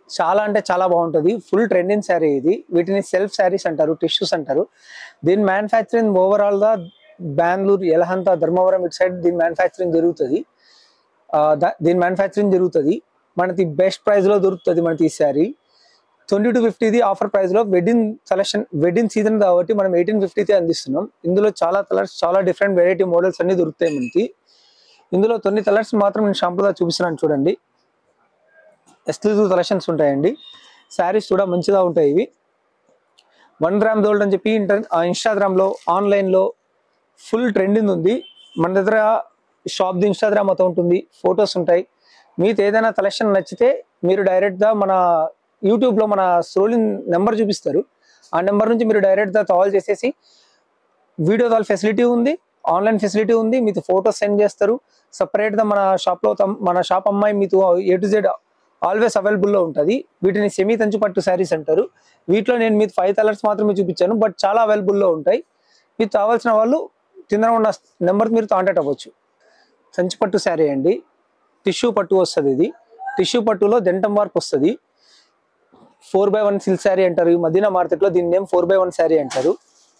చాలా అంటే చాలా బాగుంటుంది ఫుల్ ట్రెండింగ్ శారీ ఇది వీటిని సెల్ఫ్ శారీస్ అంటారు టిష్యూస్ అంటారు దీని మ్యానుఫ్యాక్చరింగ్ ఓవరాల్ గా బెంగళూరు ఎలహంత ధర్మవరం ఇటు సైడ్ దీని మ్యానుఫ్యాక్చరింగ్ జరుగుతుంది ఆ, దా- దీని మ్యానుఫ్యాక్చరింగ్ జరుగుతుంది మనకి బెస్ట్ ప్రైస్ లో దొరుకుతుంది మనకి ఈ శారీ ట్వంటీ టు ఫిఫ్టీది ఆఫర్ ప్రైస్ లో వెడ్డింగ్ సెలక్షన్ వెడ్డింగ్ సీజన్ కాబట్టి మనం ఎయిటీన్ ఫిఫ్టీతే అందిస్తున్నాం ఇందులో చాలా కలర్స్ చాలా డిఫరెంట్ వెరైటీ మోడల్స్ అన్ని దొరుకుతాయి మనకి ఇందులో కొన్ని కలర్స్ మాత్రం నేను షాంపుగా చూపిస్తున్నాను చూడండి ఎక్స్క్లూజివ్ కలెక్షన్స్ ఉంటాయండి శారీస్ కూడా మంచిగా ఉంటాయి ఇవి వన్ గ్రామ్ గోల్డ్ అని చెప్పి ఇంటర్ ఇన్స్టాగ్రామ్లో ఆన్లైన్లో ఫుల్ ట్రెండింగ్ ఉంది మన దగ్గర షాప్ది ఇన్స్టాగ్రామ్ అకౌంట్ ఉంది ఫొటోస్ ఉంటాయి మీకు ఏదైనా కలెక్షన్ నచ్చితే మీరు డైరెక్ట్గా మన యూట్యూబ్లో మన స్క్రోలింగ్ నెంబర్ చూపిస్తారు ఆ నెంబర్ నుంచి మీరు డైరెక్ట్గా కాల్ చేసేసి వీడియో కాల్ ఫెసిలిటీ ఉంది ఆన్లైన్ ఫెసిలిటీ ఉంది మీకు ఫోటోస్ సెండ్ చేస్తారు సపరేట్గా మన షాప్లో తమ్- మన షాప్ అమ్మాయి మీకు ఏ టు జెడ్ ఆల్వేస్ అవైలబుల్లో ఉంటుంది వీటిని సెమీ తంచు పట్టు శారీస్ అంటారు వీటిలో నేను మీకు ఫైవ్ కలర్స్ మాత్రమే చూపించాను బట్ చాలా అవైలబుల్లో ఉంటాయి మీకు కావాల్సిన వాళ్ళు కింద ఉన్న నెంబర్కి మీరు కాంటాక్ట్ అవ్వచ్చు సంచి పట్టు శారీ అండి టిష్యూ పట్టు వస్తుంది ఇది టిష్యూ పట్టులో దెంటం వర్క్ వస్తుంది four by one silk sari అంటారు ఈ మదీనా మార్కెట్లో దీని name four by one sari అంటారు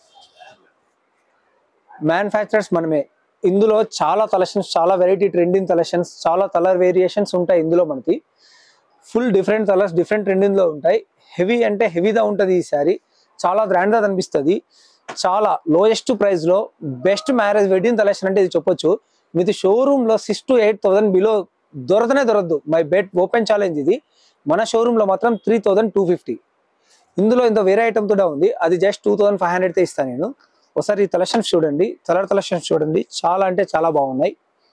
మ్యానుఫ్యాక్చరర్స్ మనమే ఇందులో చాలా కలెక్షన్స్ చాలా వెరైటీ ట్రెండింగ్ కలెక్షన్స్ చాలా కలర్ వేరియేషన్స్ ఉంటాయి ఇందులో మనకి full different colours different trending లో ఉంటాయి హెవీ అంటే హెవీగా ఉంటుంది ఈ శారీ చాలా గ్రాండ్ గా కనిపిస్తుంది చాలా లోయెస్ట్ ప్రైస్ లో బెస్ట్ మ్యారేజ్ వెడ్డింగ్ కలెక్షన్ అంటే ఇది చెప్పొచ్చు మీది షోరూమ్ లో six to eight thousand below దొరకనే దొరకదు మై బెట్ ఓపెన్ ఛాలెంజ్ ఇది మన షోరూమ్ లో మాత్రం త్రీ థౌసండ్ టూ ఫిఫ్టీ ఇందులో ఇంత వేరే ఐటమ్ కూడా ఉంది అది just two thousand five hundred ఇస్తాను నేను ఒకసారి ఈ కలెక్షన్స్ చూడండి కలర్ కలెక్షన్స్ చూడండి చాలా అంటే చాలా బాగున్నాయి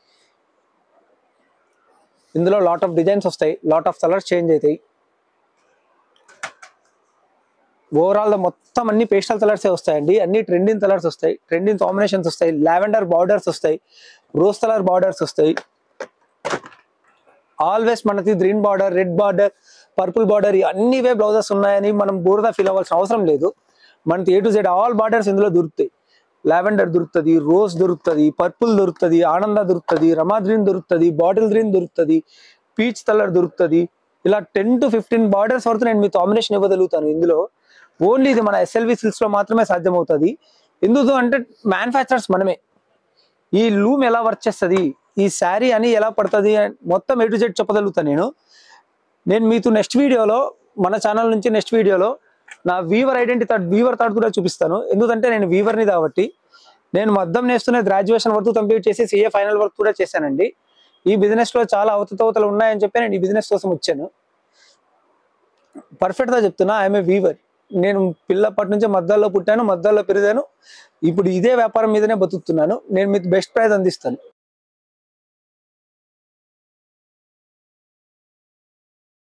ఇందులో లాట్ ఆఫ్ డిజైన్స్ వస్తాయి లాట్ ఆఫ్ కలర్స్ చేంజ్ అవుతాయి ఓవరాల్ గా మొత్తం అన్ని పేస్టల్ కలర్సే వస్తాయండి అన్ని ట్రెండింగ్ కలర్స్ వస్తాయి ట్రెండింగ్ కాంబినేషన్స్ వస్తాయి లావెండర్ బార్డర్స్ వస్తాయి రోజ్ కలర్ బార్డర్స్ వస్తాయి ఆల్వేస్ మనకి green border red border purple border అన్ని వే బ్లౌజెస్ ఉన్నాయని మనం బూరదా ఫీల్ అవ్వాల్సిన అవసరం లేదు మనకి A to Z all borders ఇందులో దొరుకుతాయి లావెండర్ దొరుకుతుంది రోజ్ దొరుకుతుంది పర్పుల్ దొరుకుతుంది ఆనంద దొరుకుతుంది రమా గ్రీన్ దొరుకుతుంది బాటిల్ గ్రీన్ దొరుకుతుంది పీచ్ కలర్ దొరుకుతుంది ఇలా టెన్ టు ఫిఫ్టీన్ బార్డర్స్ వరకు నేను మీ కాంబినేషన్ ఇవ్వగలుగుతాను ఇందులో ఓన్లీ ఇది మన ఎస్ఎల్వి సిల్క్స్ లో మాత్రమే సాధ్యమవుతుంది ఎందుకు అంటే మ్యానుఫ్యాక్చరర్స్ మనమే ఈ లూమ్ ఎలా వర్క్ చేస్తుంది ఈ శారీ అని ఎలా పడుతుంది మొత్తం ఏ టు జెడ్ చెప్పగలుగుతాను నేను నేను మీతో నెక్స్ట్ వీడియోలో మన ఛానల్ నుంచి నెక్స్ట్ వీడియోలో నా weaver identity third weaver third కూడా చూపిస్తాను ఎందుకంటే నేను వీవర్ని కాబట్టి నేను మద్దం నేస్తున్న గ్రాడ్యుయేషన్ వరకు కంప్లీట్ చేసి సిఏ ఫైనల్ వర్క్ కూడా చేశానండి ఈ బిజినెస్ లో చాలా అవతతవతలు ఉన్నాయని చెప్పి నేను ఈ బిజినెస్ కోసం వచ్చాను పర్ఫెక్ట్ గా చెప్తున్నా ఐఎమ్ ఏ వీవర్ నేను పిల్లప్పటి నుంచి మద్దాల్లో పుట్టాను మద్దాల్లో పెరిగాను ఇప్పుడు ఇదే వ్యాపారం మీదనే బతుకుతున్నాను నేను మీకు బెస్ట్ ప్రైస్ అందిస్తాను